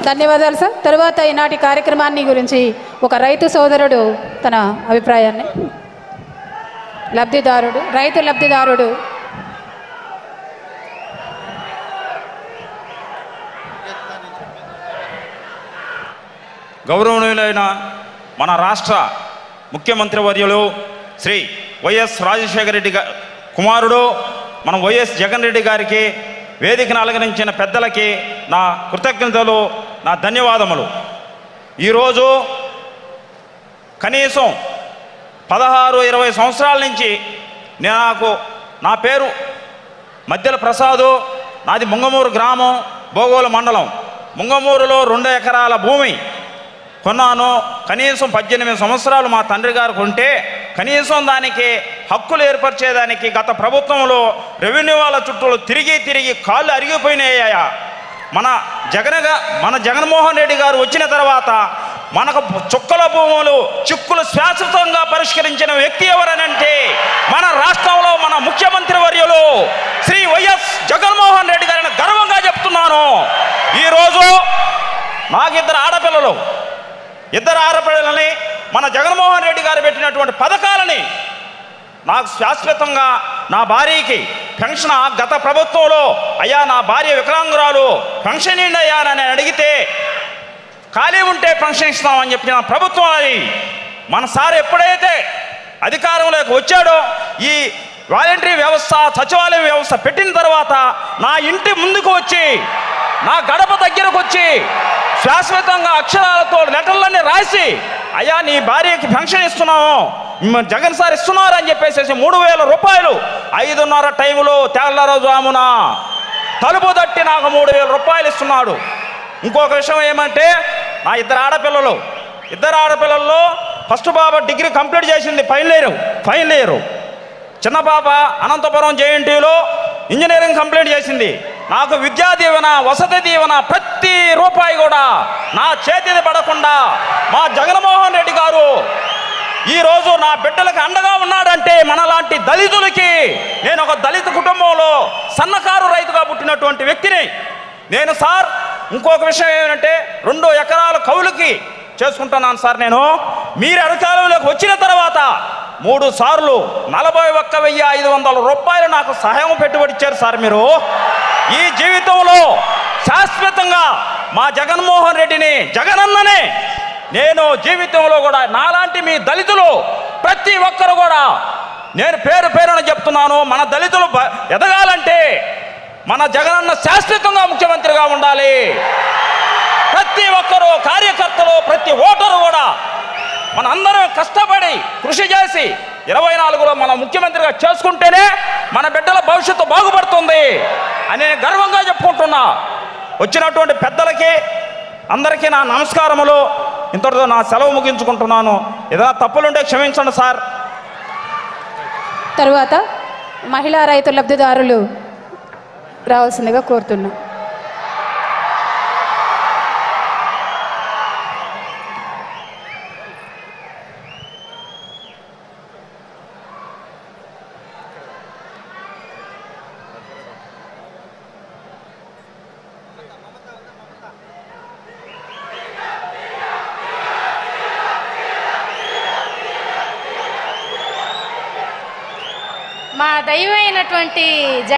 ధన్యవాదాలు సార్ తరువాత ఈనాటి కార్యక్రమాన్ని గురించి ఒక రైతు సోదరుడు తన అభిప్రాయాన్ని లబ్ధిదారుడు రైతు లబ్ధిదారుడు గౌరవనీయులైన మన రాష్ట్ర ముఖ్యమంత్రి వర్యులు శ్రీ వైఎస్ రాజశేఖర రెడ్డి గా కుమారుడు మన వైఎస్ జగన్ రెడ్డి గారికి వేదికను అలంకరించిన పెద్దలకి నా కృతజ్ఞతలు నా ధన్యవాదములు ఈరోజు కనీసం పదహారు ఇరవై సంవత్సరాల నుంచి నేను నాకు నా పేరు మధ్యల ప్రసాదు నాది ముంగమూరు గ్రామం భోగోలు మండలం ముంగమూరులో రెండు ఎకరాల భూమి కొన్నాను కనీసం పద్దెనిమిది సంవత్సరాలు మా తండ్రి గారు కొంటే కనీసం దానికి హక్కులు ఏర్పరిచేదానికి గత ప్రభుత్వంలో రెవెన్యూ వాళ్ళ చుట్టూ తిరిగి తిరిగి కాళ్ళు అరిగిపోయినాయ్యా మన జగన్గా మన జగన్మోహన్ రెడ్డి గారు వచ్చిన తర్వాత మనకు చుక్కల భూములు చిక్కులు శాశ్వతంగా పరిష్కరించిన వ్యక్తి ఎవరనంటే మన రాష్ట్రంలో మన ముఖ్యమంత్రి వర్యులు శ్రీ వైఎస్ జగన్మోహన్ రెడ్డి గారిని గర్వంగా చెప్తున్నాను ఈరోజు నాకు ఇద్దరు ఆడపిల్లలు ఇద్దరు ఆడపిల్లలని మన జగన్మోహన్ రెడ్డి గారు పెట్టినటువంటి పథకాలని నాకు శాశ్వతంగా నా భార్యకి పెన్షన్ ఆ గత ప్రభుత్వంలో అయ్యా నా భార్య వికలాంగురాలు పెన్షన్ ఏంటి అయ్యా అని అడిగితే ఖాళీ ఉంటే పెన్షన్ ఇస్తామని చెప్పిన ప్రభుత్వం అది మన సార్ ఎప్పుడైతే అధికారంలోకి వచ్చాడో ఈ వాలంటరీ వ్యవస్థ సచివాలయ వ్యవస్థ పెట్టిన తర్వాత నా ఇంటి ముందుకు వచ్చి నా గడప దగ్గరకు వచ్చి శాశ్వతంగా అక్షరాలతో లెటర్లన్నీ రాసి అయ్యా నీ భార్యకి పెన్షన్ ఇస్తున్నాము మ- జగన్ సార్ ఇస్తున్నారు అని చెప్పేసి మూడు వేల రూపాయలు ఐదున్నర టైంలో తెల్లరోజామున తలుపు తట్టి నాకు మూడు వేల రూపాయలు ఇస్తున్నాడు ఇంకొక విషయం ఏమంటే నా ఇద్దరు ఆడపిల్లలు ఇద్దరు ఆడపిల్లల్లో ఫస్ట్ బాబా డిగ్రీ కంప్లీట్ చేసింది ఫైనల్ ఇయర్ ఫైనల్ ఇయర్ చిన్న పాప అనంతపురం జేఎన్టీలో ఇంజనీరింగ్ కంప్లీట్ చేసింది నాకు విద్యా దీవెన వసతి దీవెన ప్రతి రూపాయి కూడా నా చేతిది పడకుండా మా జగన్మోహన్ రెడ్డి గారు ఈ రోజు నా బిడ్డలకు అండగా ఉన్నాడంటే మనలాంటి దళితులకి నేను ఒక దళిత కుటుంబంలో సన్నకారు రైతుగా పుట్టినటువంటి వ్యక్తిని నేను సార్ ఇంకొక విషయం ఏమంటే రెండు ఎకరాల కౌలుకి చేసుకుంటున్నాను సార్ నేను మీరు అధికారంలోకి వచ్చిన తర్వాత మూడు సార్లు నలభై ఒక్క వెయ్యి ఐదు వందల రూపాయలు నాకు సహాయం పెట్టుబడి ఇచ్చారు సార్ మీరు ఈ జీవితంలో శాశ్వతంగా మా జగన్మోహన్ రెడ్డిని జగనన్ననే నేను జీవితంలో కూడా నాలాంటి మీ దళితులు ప్రతి ఒక్కరు కూడా నేను పేరు పేరున చెప్తున్నాను మన దళితులు బ- ఎదగాలంటే మన జగనన్న శాశ్వతంగా ముఖ్యమంత్రిగా ఉండాలి ప్రతి ఒక్కరు కార్యకర్తలు ప్రతి ఓటరు కూడా మన అందరం కష్టపడి కృషి చేసి ఇరవై నాలుగులో మన ముఖ్యమంత్రిగా చేసుకుంటేనే మన బిడ్డల భవిష్యత్తు బాగుపడుతుంది అని నేను గర్వంగా చెప్పుకుంటున్నా వచ్చినటువంటి పెద్దలకి అందరికీ నా నమస్కారములు ఇంతటితో నా సెలవు ముగించుకుంటున్నాను ఏదైనా తప్పులుంటే క్షమించండి సార్ తరువాత మహిళా రైతు లబ్ధిదారులు రావాల్సిందిగా కోరుతున్నాం మా దైవమైనటువంటి